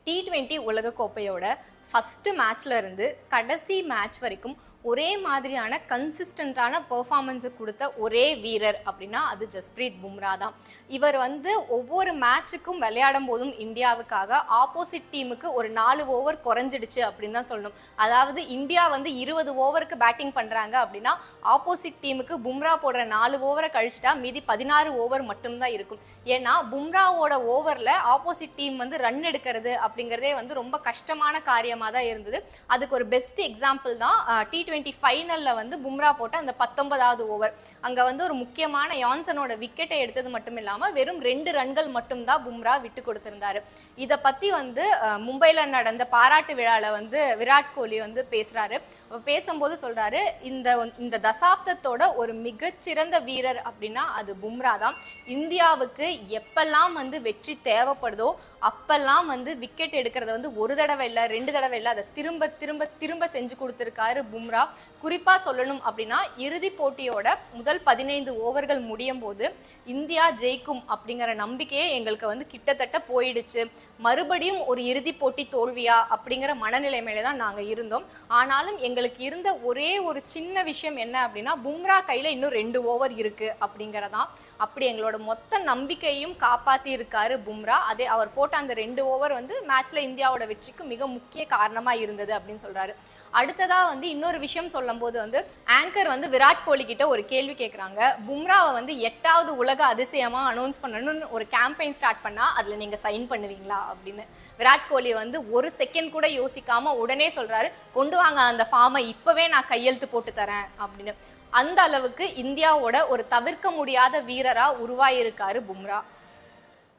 T twenty உலகக்கோப்பையோட first மேட்ச்ல இருந்து கடைசி மேட்ச் வரைக்கும் ஒரே மாதிரியான கன்சிஸ்டண்ட்டான பெர்ஃபார்மன்ஸை கொடுத்த ஒரே வீரர் அப்படின்னா அது ஜஸ்பிரீத் பும்ரா தான் இவர் வந்து ஒவ்வொரு மேட்சுக்கும் விளையாடும் போதும் இந்தியாவுக்காக ஆப்போசிட் டீமுக்கு ஒரு நாலு ஓவர் குறைஞ்சிடுச்சு அப்படின்னு தான் சொல்லணும் அதாவது இந்தியா வந்து இருபது ஓவருக்கு பேட்டிங் பண்ணுறாங்க அப்படின்னா ஆப்போசிட் டீமுக்கு பும்ரா போடுற நாலு ஓவரை கழிச்சிட்டா மீதி பதினாறு ஓவர் மட்டும்தான் இருக்கும் ஏன்னா பும்ராவோட ஓவரில் ஆப்போசிட் டீம் வந்து ரன் எடுக்கிறது அப்படிங்கிறதே வந்து ரொம்ப கஷ்டமான காரியமாக தான் இருந்தது அதுக்கு ஒரு பெஸ்ட் எக்ஸாம்பிள் தான் டி டுவெண்ட்டி ஃபைனலில் வந்து பும்ரா போட்ட அந்த பத்தொன்பதாவது ஓவர் அங்கே வந்து ஒரு முக்கியமான யான்சனோட விக்கெட்டை எடுத்தது மட்டும் இல்லாமல் வெறும் ரெண்டு ரன்கள் மட்டும்தான் பும்ரா விட்டு கொடுத்திருந்தாரு இதை பற்றி வந்து அஹ், மும்பையில் நடந்த பாராட்டு விழாவில் வந்து விராட் கோலி வந்து பேசுகிறாரு பேசும்போது சொல்கிறாரு இந்த இந்த தசாப்தத்தோட ஒரு மிகச்சிறந்த வீரர் அப்படின்னா அது பும்ரா தான் இந்தியாவுக்கு எப்பெல்லாம் வந்து வெற்றி தேவைப்படுதோ அப்பெல்லாம் வந்து விக்கெட் எடுக்கிறத வந்து ஒரு தடவை இல்லை ரெண்டு தடவை இல்லை அதை திரும்ப திரும்ப திரும்ப செஞ்சு கொடுத்துருக்காரு பும்ரா குறிப்பாக சொல்லணும் அப்படின்னா இறுதிப் போட்டியோட முதல் பதினைந்து ஓவர்கள் முடியும் போது இந்தியா ஜெயிக்கும் அப்படிங்கிற நம்பிக்கையே எங்களுக்கு வந்து கிட்டத்தட்ட போயிடுச்சு மறுபடியும் ஒரு இறுதிப் போட்டி தோல்வியா அப்படிங்கிற மனநிலைமையில தான் நாங்கள் இருந்தோம் ஆனாலும் எங்களுக்கு இருந்த ஒரே ஒரு சின்ன விஷயம் என்ன அப்படின்னா பும்ரா கையில் இன்னும் ரெண்டு ஓவர் இருக்குது அப்படிங்கிறதான் அப்படி எங்களோட மொத்த நம்பிக்கையும் காப்பாற்றி இருக்காரு பும்ரா அதே அவர் போட்ட அந்த ரெண்டு ஓவர் வந்து மேட்ச்ல இந்தியாவோட வெற்றிக்கு மிக முக்கிய காரணமாக இருந்தது அப்படின்னு சொல்றாரு அடுத்ததா வந்து இன்னொரு விஷயம் சொல்லும்போது வந்து ஆங்கர் வந்து விராட் கோலி கிட்ட ஒரு கேள்வி கேட்குறாங்க பும்ராவை வந்து எட்டாவது உலக அதிசயமா அனௌன்ஸ் பண்ணணும்னு ஒரு கேம்பெயின் ஸ்டார்ட் பண்ணா அதுல நீங்க சைன் பண்ணுவீங்களா அப்படின்னு விராட் கோலி வந்து ஒரு செகண்ட் கூட யோசிக்காம உடனே சொல்றாரு கொண்டு வாங்க அந்த ஃபார்மை இப்பவே நான் கையெழுத்து போட்டு தரேன் அப்படின்னு அந்த அளவுக்கு இந்தியாவோட ஒரு தவிர்க்க முடியாத வீரரா உருவாயிருக்காரு பும்ரா